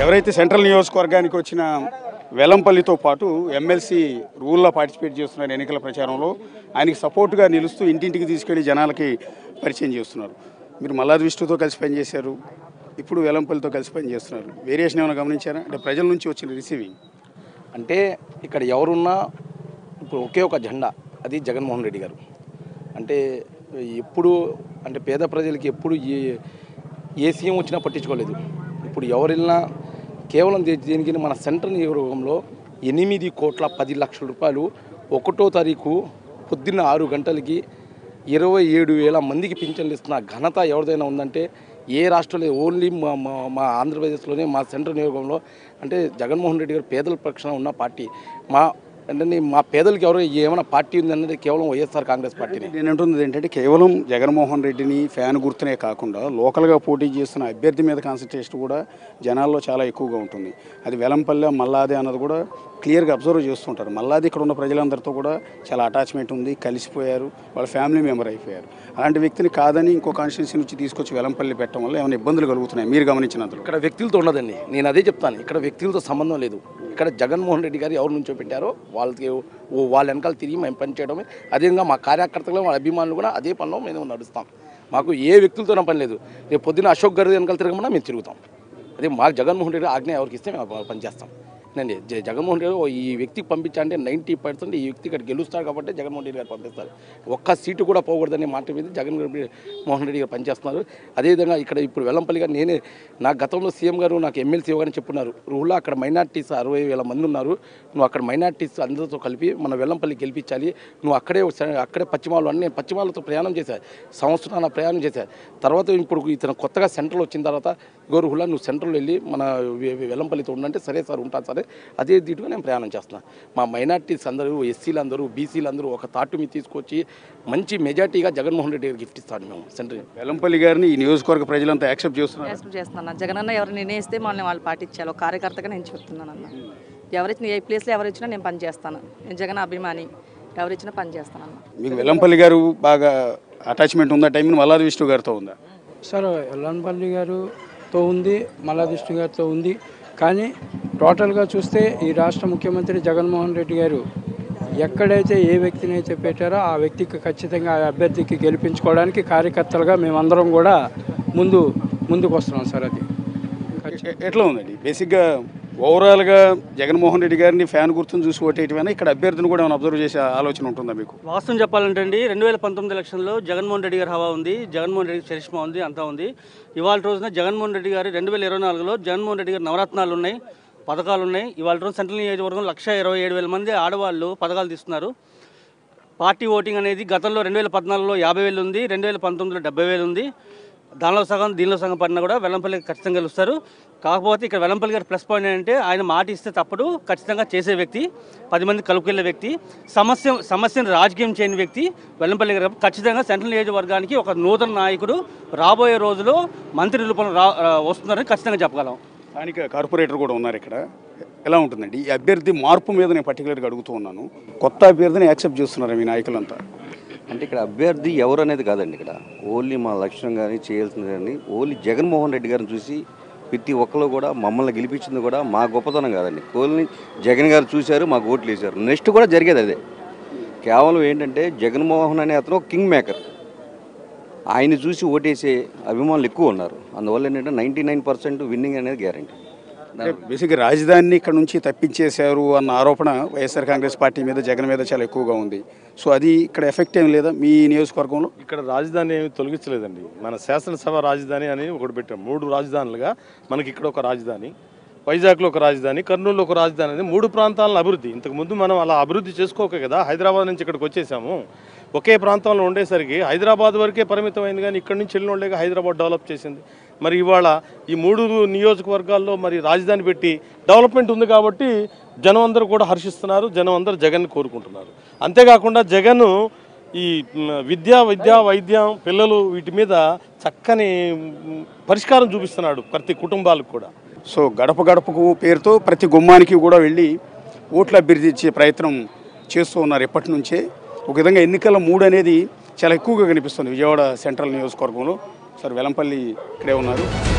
ఎవరైతే సెంట్రల్ నియోజకవర్గానికి వచ్చిన వెలంపల్లితో పాటు ఎమ్మెల్సీ రూల్లో పార్టిసిపేట్ చేస్తున్నారు ఎన్నికల ప్రచారంలో ఆయనకి సపోర్ట్గా నిలుస్తూ ఇంటింటికి తీసుకెళ్లి జనాలకి పరిచయం చేస్తున్నారు మీరు మల్లాది విష్ణుతో కలిసి పనిచేశారు ఇప్పుడు వెలంపల్లితో కలిసి పనిచేస్తున్నారు వేరియేషన్ ఏమైనా గమనించారా అంటే ప్రజల నుంచి వచ్చిన రిసీవింగ్ అంటే ఇక్కడ ఎవరున్నా ఇప్పుడు ఒకే ఒక జెండా అది జగన్మోహన్ రెడ్డి గారు అంటే ఎప్పుడు అంటే పేద ప్రజలకి ఎప్పుడు ఏ ఏ సీఎం వచ్చినా పట్టించుకోలేదు ఇప్పుడు ఎవరు వెళ్ళినా కేవలం దీ- దీనికి మన సెంట్రల్ నియోజకవర్గంలో ఎనిమిది కోట్ల పది లక్షల రూపాయలు ఒకటో తారీఖు పొద్దున్న ఆరు గంటలకి ఇరవై ఏడు వేల మందికి పింఛన్లు ఇస్తున్న ఘనత ఎవరిదైనా ఉందంటే ఏ రాష్ట్రంలో ఓన్లీ మా మా మా ఆంధ్రప్రదేశ్లోనే మా సెంట్రల్ నియోజకంలో అంటే జగన్మోహన్ రెడ్డి గారు పేదల పక్షాన ఉన్న పార్టీ మా అంటే మా పేదలకు ఎవరు ఏమైనా పార్టీ ఉందన్నది కేవలం వైఎస్ఆర్ కాంగ్రెస్ పార్టీని నేను అంటున్నది ఏంటంటే కేవలం జగన్మోహన్ రెడ్డిని ఫ్యాన్ గుర్తునే కాకుండా లోకల్గా పోటీ చేస్తున్న అభ్యర్థి మీద కాన్సన్ట్రేషన్ కూడా జనాల్లో చాలా ఎక్కువగా ఉంటుంది అది వెలంపల్లె మల్లాది అన్నది కూడా క్లియర్గా అబ్జర్వ్ చేస్తుంటారు మల్లాది ఇక్కడ ఉన్న ప్రజలందరితో కూడా చాలా అటాచ్మెంట్ ఉంది కలిసిపోయారు వాళ్ళ ఫ్యామిలీ మెంబర్ అయిపోయారు అలాంటి వ్యక్తిని కాదని ఇంకో కాన్స్టిట్యూన్సీ నుంచి తీసుకొచ్చి వెలంపల్లి పెట్టడం వల్ల ఏమైనా ఇబ్బందులు కలుగుతున్నాయి మీరు గమనించినంతలో ఇక్కడ వ్యక్తులతో ఉండదండి నేను అదే చెప్తాను ఇక్కడ వ్యక్తులతో సంబంధం లేదు ఇక్కడ జగన్మోహన్ రెడ్డి గారు ఎవరు నుంచో పెట్టారో వాళ్ళకి ఓ- వాళ్ళ వెనకాల తిరిగి మేము పని చేయడమే అదేవిధంగా మా కార్యకర్తలు వాళ్ళ అభిమానులు కూడా అదే పనిలో మేము నడుస్తాం మాకు ఏ వ్యక్తులతో పని లేదు రేపు పొద్దున్న అశోక్ గారి వెనకాల తిరగమన్నా మేము తిరుగుతాం అదే మాకు జగన్మోహన్ రెడ్డి ఆజ్ఞ ఎవరికి ఇస్తే మేము పని చేస్తాం నండి జ- జగన్మోహన్ రెడ్డి గారు ఈ వ్యక్తికి పంపించాలంటే నైంటీ పర్సెంట్ ఈ వ్యక్తి ఇక్కడ గెలుస్తాడు కాబట్టి జగన్మోహన్ రెడ్డి గారు పంపిస్తారు ఒక్క సీటు కూడా పోకూడదనే మాట మీద జగన్ రెడ్డి మోహన్ రెడ్డి గారు పనిచేస్తున్నారు అదేవిధంగా ఇక్కడ ఇప్పుడు వెల్లంపల్లి గారు నేనే నా గతంలో సీఎం గారు నాకు ఎమ్మెల్సీ ఇవ్వగానే చెప్పున్నారు రూల్లో అక్కడ మైనార్టీస్ అరవై వేల మంది ఉన్నారు నువ్వు అక్కడ మైనార్టీస్ అందరితో కలిపి మన వెల్లంపల్లి గెలిపించాలి నువ్వు అక్కడే స- అక్కడే పశ్చిమాలు అన్ని నేను పశ్చిమాలతో ప్రయాణం చేశాను సంవత్సరాల ప్రయాణం చేశాను తర్వాత ఇప్పుడు ఇతను కొత్తగా సెంట్రల్ వచ్చిన తర్వాత గోరుహుల్లా నువ్వు సెంట్రల్ వెళ్ళి మన వె- వె- వెల్లంపల్లితో ఉండంటే సరే సార్ ఉంటాను సరే అదే దీటుగా నేను ప్రయాణం చేస్తున్నాను మా మైనార్టీస్ అందరూ ఎస్సీలు అందరూ బీసీలు అందరూ ఒక తాటు మీద తీసుకొచ్చి మంచి మెజార్టీగా జగన్మోహన్ రెడ్డి గారికి గిఫ్ట్ ఇస్తాను మేము సెంట్రల్ వెలంపల్లి గారిని ఈ నియోజకవర్గ ప్రజలంతా యాక్సెప్ట్ చేస్తున్నారు యాక్సెప్ట్ చేస్తున్నాను జగనన్న ఎవరు నిర్ణయిస్తే మనల్ని వాళ్ళు పాటించాలి ఒక కార్యకర్తగా నేను చెప్తున్నాను అన్న ఎవరిచ్చిన ఏ ప్లేస్లో ఎవరు ఇచ్చినా నేను పని చేస్తాను నేను జగన్ అభిమాని ఎవరిచ్చినా పని చేస్తాను అన్న మీకు వెల్లంపల్లి గారు బాగా అటాచ్మెంట్ ఉందా టైం మల్లాది విష్ణు గారితో ఉందా సార్ ఎల్లంపల్లి గారుతో ఉంది మల్లాదిష్టి గారితో ఉంది కానీ టోటల్గా చూస్తే ఈ రాష్ట్ర ముఖ్యమంత్రి జగన్మోహన్ రెడ్డి గారు ఎక్కడైతే ఏ వ్యక్తిని అయితే పెట్టారో ఆ వ్యక్తికి ఖచ్చితంగా ఆ అభ్యర్థికి గెలిపించుకోవడానికి కార్యకర్తలుగా మేమందరం కూడా ముందు ముందుకు వస్తున్నాం సార్ అది ఎ- ఎట్లా ఉందండి బేసిక్గా ఓవరాల్గా జగన్మోహన్ రెడ్డి గారిని ఫ్యాన్ గుర్తును చూసి ఓటేయటమైనా ఇక్కడ అభ్యర్థిని కూడా ఏమైనా అబ్జర్వ్ చేసే ఆలోచన ఉంటుందా మీకు వాస్తవం చెప్పాలంటే అండి రెండు వేల పంతొమ్మిది ఎలక్షన్లో జగన్మోహన్ రెడ్డి గారి హవా ఉంది జగన్మోహన్ రెడ్డి చరిష్మా ఉంది అంతా ఉంది ఇవాళ రోజున జగన్మోహన్ రెడ్డి గారు రెండు వేల ఇరవై నాలుగులో జగన్మోహన్ రెడ్డి గారి నవరత్నాలు ఉన్నాయి పథకాలు ఉన్నాయి ఇవాళ రోజు సెంట్రల్ నియోజకవర్గం లక్ష ఇరవై ఏడు వేల మంది ఆడవాళ్ళు పథకాలు తీస్తున్నారు పార్టీ ఓటింగ్ అనేది గతంలో రెండు వేల పద్నాలుగులో యాభై వేలు ఉంది రెండు వేల పంతొమ్మిదిలో డెబ్బై వేలు ఉంది దానిలో సగం దీనిలో సగం పడినా కూడా వెల్లంపల్లి ఖచ్చితంగా గెలుస్తారు కాకపోతే ఇక్కడ వెల్లంపల్లి గారి ప్లస్ పాయింట్ ఏంటంటే ఆయన మాట ఇస్తే తప్పుడు ఖచ్చితంగా చేసే వ్యక్తి పది మంది కలుపుకెళ్లే వ్యక్తి సమస్య సమస్యను రాజకీయం చేయని వ్యక్తి వెల్లంపల్లి గారు ఖచ్చితంగా సెంట్రల్ నియోజకవర్గానికి ఒక నూతన నాయకుడు రాబోయే రోజులో మంత్రి రూపంలో రా ఆ, వస్తున్నారని ఖచ్చితంగా చెప్పగలం స్థానిక కార్పొరేటర్ కూడా ఉన్నారు ఇక్కడ ఎలా ఉంటుందండి ఈ అభ్యర్థి మార్పు మీద నేను పర్టికులర్గా అడుగుతూ ఉన్నాను కొత్త అభ్యర్థిని యాక్సెప్ట్ చేస్తున్నారు మీ నాయకులంతా అంటే ఇక్కడ అభ్యర్థి ఎవరు అనేది కాదండి ఇక్కడ ఓన్లీ మా లక్ష్యం కానీ చేయాల్సింది కానీ ఓన్లీ జగన్మోహన్ రెడ్డి గారిని చూసి ప్రతి ఒక్కరు కూడా మమ్మల్ని గెలిపించింది కూడా మా గొప్పతనం కాదండి ఓన్లీ జగన్ గారు చూశారు మాకు ఓట్లు వేశారు నెక్స్ట్ కూడా జరిగేది అదే కేవలం ఏంటంటే జగన్మోహన్ అనే అతను ఒక కింగ్ మేకర్ ఆయన చూసి ఓటేసే అభిమానులు ఎక్కువ ఉన్నారు అందువల్ల ఏంటంటే నైంటీ నైన్ పర్సెంట్ విన్నింగ్ అనేది గ్యారంటీ అంటే బేసిక్గా రాజధానిని ఇక్కడ నుంచి తప్పించేశారు అన్న ఆరోపణ వైఎస్ఆర్ కాంగ్రెస్ పార్టీ మీద జగన్ మీద చాలా ఎక్కువగా ఉంది సో అది ఇక్కడ ఎఫెక్ట్ ఏం లేదా మీ నియోజకవర్గంలో ఇక్కడ రాజధాని ఏమి తొలగించలేదండి మన శాసనసభ రాజధాని అని ఒకటి పెట్టాం మూడు రాజధానులుగా మనకి ఇక్కడ ఒక రాజధాని వైజాగ్లో ఒక రాజధాని కర్నూలులో ఒక రాజధాని అని మూడు ప్రాంతాలను అభివృద్ధి ఇంతకుముందు మనం అలా అభివృద్ధి చేసుకోక కదా హైదరాబాద్ నుంచి ఇక్కడికి వచ్చేసాము ఒకే ప్రాంతంలో ఉండేసరికి హైదరాబాద్ వరకే పరిమితమైంది కానీ ఇక్కడ నుంచి వెళ్ళిన వాళ్ళేగా హైదరాబాద్ డెవలప్ చేసింది మరి ఇవాళ ఈ మూడు నియోజకవర్గాల్లో మరి రాజధాని పెట్టి డెవలప్మెంట్ ఉంది కాబట్టి జనం అందరూ కూడా హర్షిస్తున్నారు జనం అందరూ జగన్ కోరుకుంటున్నారు అంతేకాకుండా జగన్ ఈ మ్, విద్య విద్య వైద్యం పిల్లలు వీటి మీద చక్కని మ్, పరిష్కారం చూపిస్తున్నాడు ప్రతి కుటుంబాలకు కూడా సో గడప గడపకు పేరుతో ప్రతి గుమ్మానికి కూడా వెళ్ళి ఓట్లు అభ్యర్థి ఇచ్చే ప్రయత్నం చేస్తూ ఉన్నారు ఎప్పటి నుంచే ఒక విధంగా ఎన్నికల మూడు అనేది చాలా ఎక్కువగా కనిపిస్తుంది విజయవాడ సెంట్రల్ నియోజకవర్గంలో సార్ వెలంపల్లి ఇక్కడే ఉన్నారు